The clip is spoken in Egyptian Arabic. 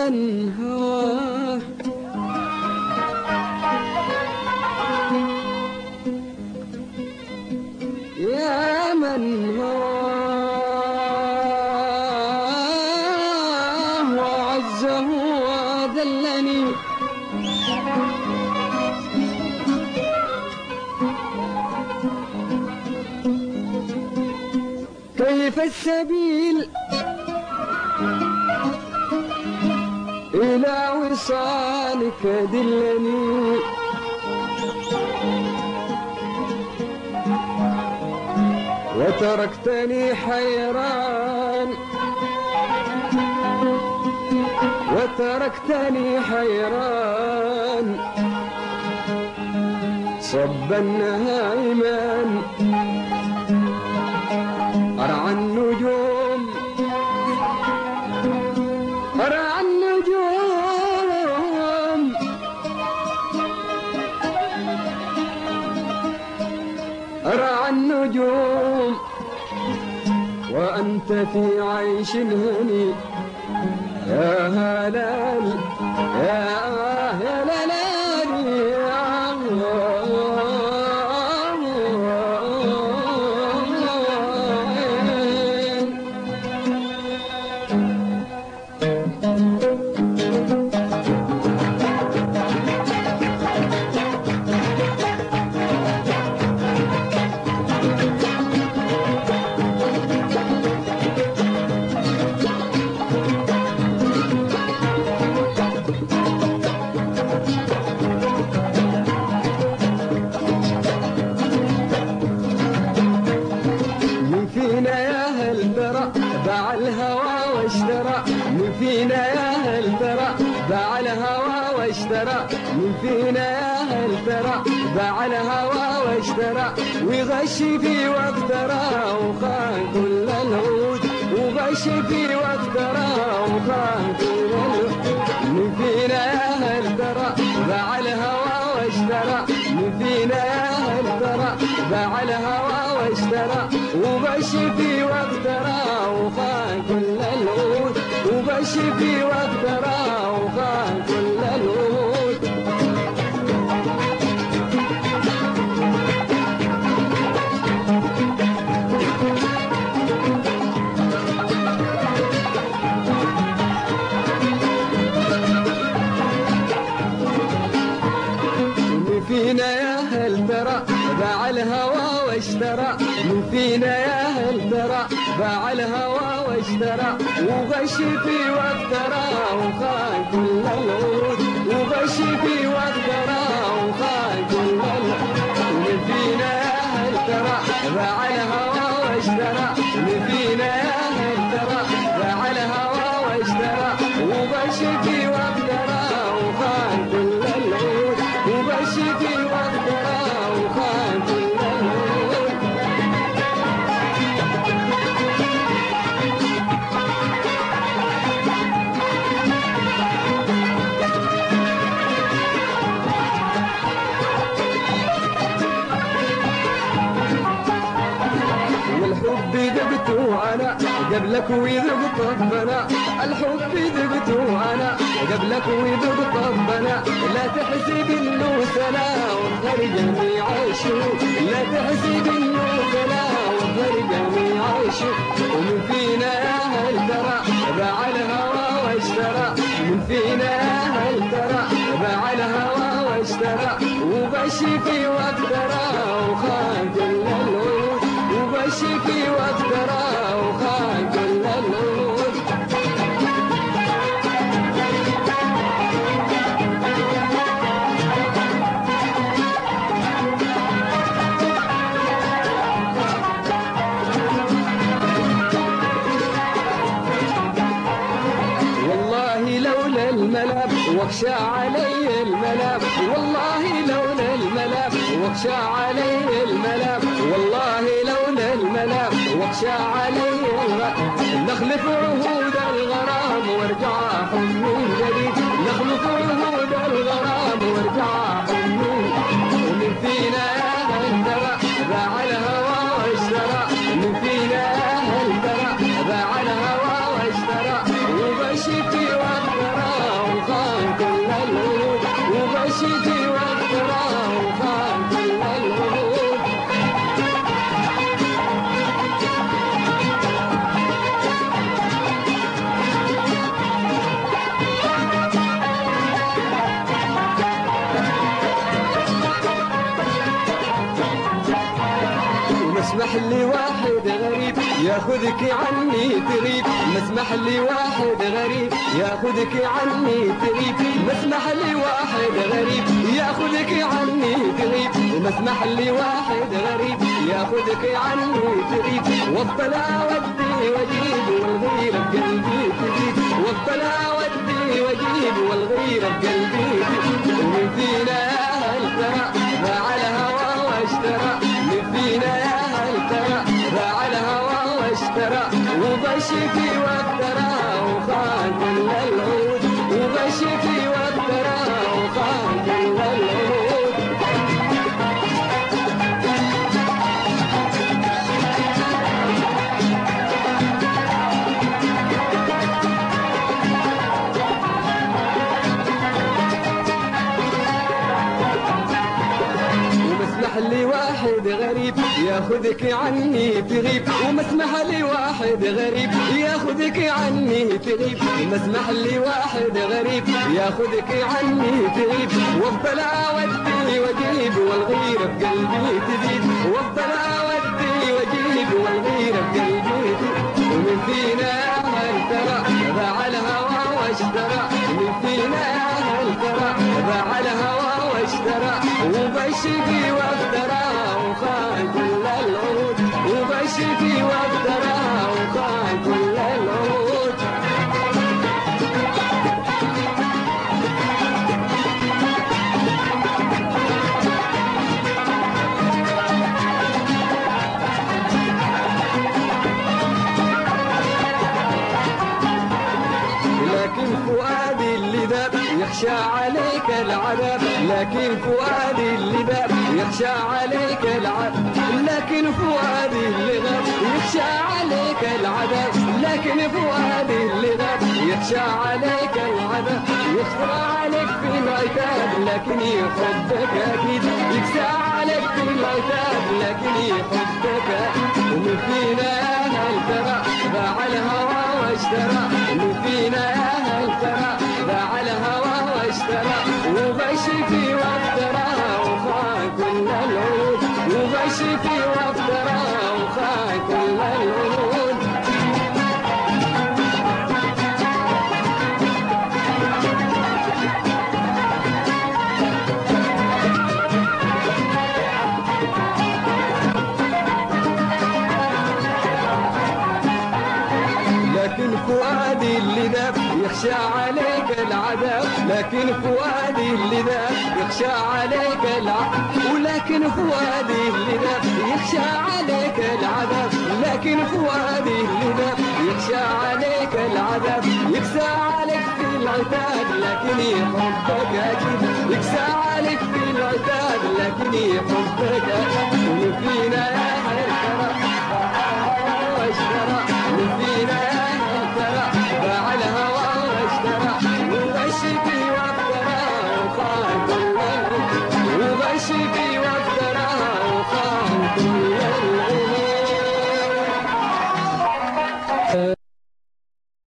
من هواه يا من هواه وعزه وذلني كيف السبيل إلى وصالك دلني وتركتني حيران وتركتني حيران صبا هائما أرعى النجوم أرعى النجوم أرعى النجوم وأنت في عيش هني يا هلال يا يا لالي يا الله من فينا يا هل ترى باع الهوى واشترى من فينا يا هل ترى باع الهوى واشترى من فينا يا هل ترى باع الهوى واشترى وغش في وافترى وخان كل الهود وغش في وافترى وخان كل الهود من فينا يا هل ترى باع الهوى واشترى من فينا يا هل ترى باع الهوى واشترى وبش في وافترى وخان كل الهود وبش في وافترى وخان كل الهود من فينا يا هل ترى باع الهوى واشترى من فينا يا هل ترى باع الهوى واشترى وغش في وافترى وخان كل العود وغش في وافترى وخان كل العود من فينا يا هل ترى باع الهوى واشترى من فينا يا هل ترى باع الهوى واشترى وغش في وافترى وخان كل العود وغش في وافترى وخان كل العود والحب ذقت انا قبلك وذقت ربنا الحب ذقت انا قبلك وذقت ربنا لا تحسب انه سنا وغير جميع عيشه لا تحسب انه سنا وغير جميع عيشه ومن فينا يا هل ترى باع الهوى واشترى من فينا يا هل ترى باع الهوى واشترى وغش في وافترى وخان كل العود وغش في وافترى وخان كل العود والله لولا الملاب واخشى علي الملاب والله لولا الملاب واخشى علي الملاب والله لولا الملاب واخشى علي الملاب نخلف عهود الغرام وارجع حب من جديد نخلف عهود الغرام وارجع حب من ومن فينا يا هل ترى باع الهوى واشترى من فينا يا هل ترى باع الهوى واشترى وبشتي وافترى وبشتي وافترى وخان كل الغموض مسمح لي واحد غريب ياخذك عني تريب مسمح لي واحد غريب ياخذك عني تريب مسمح لي واحد غريب ياخذك عني تريب مسمح لي واحد غريب ياخذك عني تريب وافضل اودي واجيب والغيرة بقلبي تزيد وافضل اودي واجيب والغيرة بقلبي تزيد ومن فينا يا هل ترى باع الهوى واشترى من فينا يا هل ترى باع الهوى واشترى وبشتي وافترى وخان كل العود وبشتي وافترى وخان كل العود ومسمح لي واحد غريب ياخذك عني تغيب ومسمح لي واحد غريب ياخذك عني تغيب ومسمح لي واحد غريب ياخذك عني تغيب وافضل اودي واجيب والغيرة بقلبي تزيد وافضل اودي واجيب والغيرة بقلبي تزيد ومن فينا هل ترى باع الهوى واشترى من فينا هل ترى باع الهوى واشترى وبشتي وافترى وخان كل العود وبشتي وافترى وخان كل العود لكن فؤادي اللي ذاب يخشى عليك العذاب لكن فؤادي اللي ذاب يخشى عليك العذاب لكن فؤادي اللي غاب يخشى عليك العذاب لكن فؤادي اللي غاب يخشى عليك العذاب يخشى عليك في العتاب لكن يحبك اكيد يخشى عليك في العتاب لكن يحبك ومن فينا هل ترى باع الهوى واشترى ومن فينا هل ترى باع الهوى واشترى وبشتي وافترى وخان كل العود وبشتي وافترى وخان كل العود لكن فؤادي اللي ذاب يخشى عليك العذاب لكن فؤادي اللي ذاب يخشى عليك العذاب ولكن فؤادي اللي ذاب يخشى عليك العذاب لكن فؤادي اللي ذاب يخشى عليك العذاب يكسى عليك في العتاب لكن يحبك اكيد يكسى عليك في العتاب لكن يحبك اكيد ومن فينا يا خير ترى واشترى من فينا يا ترى باع الهوى واشترى وبشتي وافترى وخان كل وبشتي وافترى وخان كل العيون